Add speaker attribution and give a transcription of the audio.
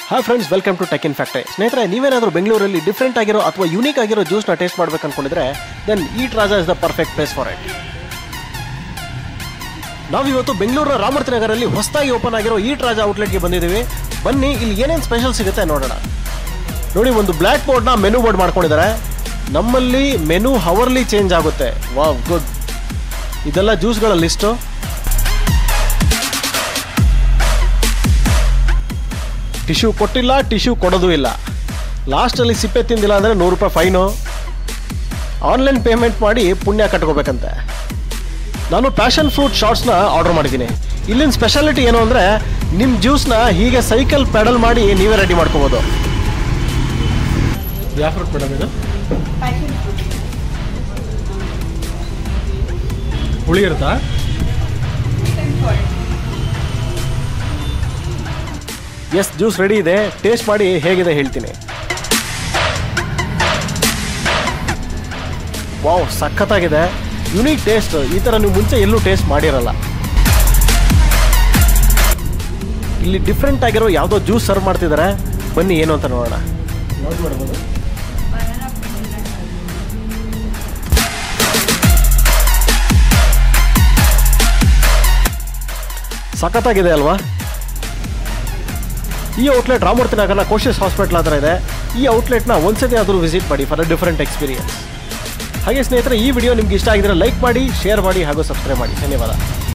Speaker 1: hi friends welcome to tech in factory ಸ್ನೇಹಿತರೆ ನೀವೇನಾದರೂ ಬೆಂಗಳೂರಲ್ಲಿ ಡಿಫ್ರೆಂಟ್ ಆಗಿರೋ ಅಥವಾ ಯೂನಿಕ್ ಆಗಿರೋ ಜ್ಯೂಸ್ನ ಟೇಸ್ಟ್ ಮಾಡ್ಬೇಕು ಅನ್ಕೊಂಡಿದ್ರೆ then eat Raja is the perfect place for it ನಾವಿವತ್ತು ಬೆಂಗಳೂರಿನ ರಾಮೂರ್ತಿ ನಗರಲ್ಲಿ ಹೊಸದಾಗಿ ಓಪನ್ ಆಗಿರೋ ಈಟ್ ರಾಜಾ ಔಟ್ಲೆಟ್ಗೆ ಬಂದಿದ್ದೀವಿ ಬನ್ನಿ ಇಲ್ಲಿ ಏನೇನು ಸ್ಪೆಷಲ್ ಸಿಗುತ್ತೆ ನೋಡೋಣ ನೋಡಿ ಒಂದು ಬ್ಲ್ಯಾಕ್ ಬೋರ್ಡ್ನ ಮೆನು ಬೋರ್ಡ್ ಮಾಡ್ಕೊಂಡಿದ್ದಾರೆ ನಮ್ಮಲ್ಲಿ ಮೆನು ಹವರ್ಲಿ ಚೇಂಜ್ ಆಗುತ್ತೆ ವಾವ್ ಗುಡ್ ಇದೆಲ್ಲ ಜ್ಯೂಸ್ಗಳ ಲಿಸ್ಟು ಟಿಶ್ಯೂ ಕೊಟ್ಟಿಲ್ಲ ಟಿಶ್ಯೂ ಕೊಡೋದು ಇಲ್ಲ ಲಾಸ್ಟಲ್ಲಿ ಸಿಪ್ಪೆ ತಿಂದಿಲ್ಲ ಅಂದರೆ ನೂರು ರೂಪಾಯಿ ಫೈನು ಆನ್ಲೈನ್ ಪೇಮೆಂಟ್ ಮಾಡಿ ಪುಣ್ಯ ಕಟ್ಕೋಬೇಕಂತೆ ನಾನು ಪ್ಯಾಷನ್ ಫ್ರೂಟ್ ಶಾರ್ಟ್ಸ್ನ ಆರ್ಡರ್ ಮಾಡಿದ್ದೀನಿ ಇಲ್ಲಿನ ಸ್ಪೆಷಾಲಿಟಿ ಏನು ಅಂದರೆ ನಿಮ್ಮ ಜ್ಯೂಸ್ನ ಹೀಗೆ ಸೈಕಲ್ ಪೆಡಲ್ ಮಾಡಿ ನೀವೇ ರೆಡಿ ಮಾಡ್ಕೋಬೋದು ಯಾವ ಫ್ರೂಟ್ ಮೇಡಮ್ ಇದು ಹುಳಿ ಇರುತ್ತಾ ಎಸ್ ಜ್ಯೂಸ್ ರೆಡಿ ಇದೆ ಟೇಸ್ಟ್ ಮಾಡಿ ಹೇಗಿದೆ ಹೇಳ್ತೀನಿ ವಾವ್ ಸಖತ್ತಾಗಿದೆ ಯುನೀಕ್ ಟೇಸ್ಟ್ ಈ ಥರ ನೀವು ಮುಂಚೆ ಎಲ್ಲೂ ಟೇಸ್ಟ್ ಮಾಡಿರಲ್ಲ ಇಲ್ಲಿ ಡಿಫ್ರೆಂಟ್ ಆಗಿರೋ ಯಾವುದೋ ಜ್ಯೂಸ್ ಸರ್ವ್ ಮಾಡ್ತಿದ್ದಾರೆ ಬನ್ನಿ ಏನು ಅಂತ ನೋಡೋಣ ಯಾವ್ದು ಮಾಡ್ಬೋದು ಸಖತ್ತಾಗಿದೆ ಅಲ್ವಾ ಈ ಔಟ್ಲೆಟ್ ರಾಮೂರ್ತಿ ನಗರ ಕೋಶಿಸ್ ಹಾಸ್ಪಿಟಲ್ ಹತ್ರ ಇದೆ ಈ ಔಟ್ಲೆಟ್ನ ಒಂದ್ಸತಿ ಆದರೂ ವಿಸಿಟ್ ಮಾಡಿ ಫಾರ್ ಅ ಡಿಫರೆಂಟ್ ಎಕ್ಸ್ಪೀರಿಯನ್ಸ್ ಹಾಗೆ ಸ್ನೇಹಿತರೆ ಈ ವಿಡಿಯೋ ನಿಮ್ಗೆ ಇಷ್ಟ ಆಗಿದ್ರೆ ಲೈಕ್ ಮಾಡಿ ಶೇರ್ ಮಾಡಿ ಹಾಗೂ ಸಬ್ಸ್ಕ್ರೈಬ್ ಮಾಡಿ ಧನ್ಯವಾದ